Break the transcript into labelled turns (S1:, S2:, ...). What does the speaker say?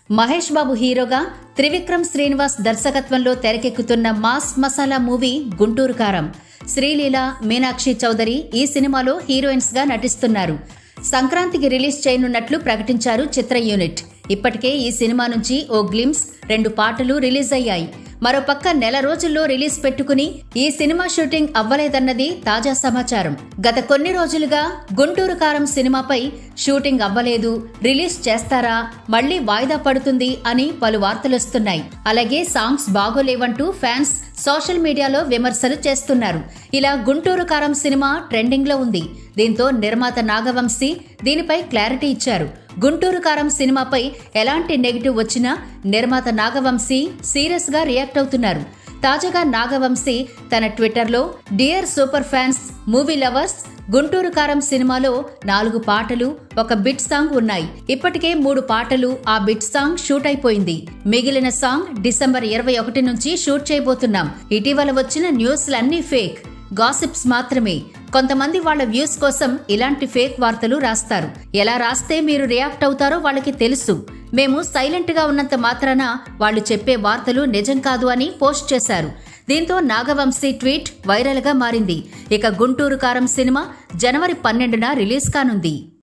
S1: మహేష్ బాబు హీరోగా త్రివిక్రమ్ శ్రీనివాస్ దర్శకత్వంలో తెరకెక్కుతున్న మాస్ మసాలా మూవీ గుంటూరు కారం శ్రీలీల మీనాక్షి చౌదరి ఈ సినిమాలో హీరోయిన్స్ గా నటిస్తున్నారు సంక్రాంతికి రిలీజ్ చేయనున్నట్లు ప్రకటించారు చిత్ర యూనిట్ ఇప్పటికే ఈ సినిమా నుంచి ఓ గ్లిమ్స్ రెండు పాటలు రిలీజ్ అయ్యాయి మరోపక్క నెల రోజుల్లో రిలీజ్ పెట్టుకుని ఈ సినిమా షూటింగ్ అవ్వలేదన్నది తాజా సమాచారం గత కొన్ని రోజులుగా గుంటూరు కారం సినిమాపై షూటింగ్ అవ్వలేదు రిలీజ్ చేస్తారా మళ్లీ వాయిదా పడుతుంది అని పలు వార్తలొస్తున్నాయి అలాగే సాంగ్స్ బాగోలేవంటూ ఫ్యాన్స్ సోషల్ మీడియాలో విమర్శలు చేస్తున్నారు ఇలా గుంటూరు కారం సినిమా ట్రెండింగ్ లో ఉంది దీంతో నిర్మాత నాగవంశీ దీనిపై క్లారిటీ ఇచ్చారు గుంటూరు కారం సినిమాపై ఎలాంటి నెగిటివ్ వచ్చినా నిర్మాత నాగవంశీ సీరియస్ గా రియాక్ట్ అవుతున్నారు తాజాగా నాగవంశీ తన ట్విట్టర్లో dear super fans movie lovers Guntur Kaaram సినిమాలో నాలుగు పాటలు ఒక బిట్ సాంగ్ ఉన్నాయి ఇప్పటికే మూడు పాటలు ఆ బిట్ సాంగ్ షూట్ అయిపోయింది మిగిలిన సాంగ్ డిసెంబర్ ఇరవై ఒకటి నుంచి షూట్ చేయబోతున్నాం ఇటీవల వచ్చిన న్యూస్లన్నీ ఫేక్ గాసిప్స్ మాత్రమే కొంతమంది వాళ్ళ వ్యూస్ కోసం ఇలాంటి ఫేక్ వార్తలు రాస్తారు ఎలా రాస్తే మీరు రియాక్ట్ అవుతారో వాళ్ళకి తెలుసు మేము సైలెంట్ గా ఉన్నంత మాత్రాన వాళ్ళు చెప్పే వార్తలు నిజం కాదు అని పోస్ట్ చేశారు దీంతో నాగవంశీ ట్వీట్ వైరల్ గా మారింది ఇక గుంటూరు కారం సినిమా జనవరి పన్నెండున రిలీజ్ కానుంది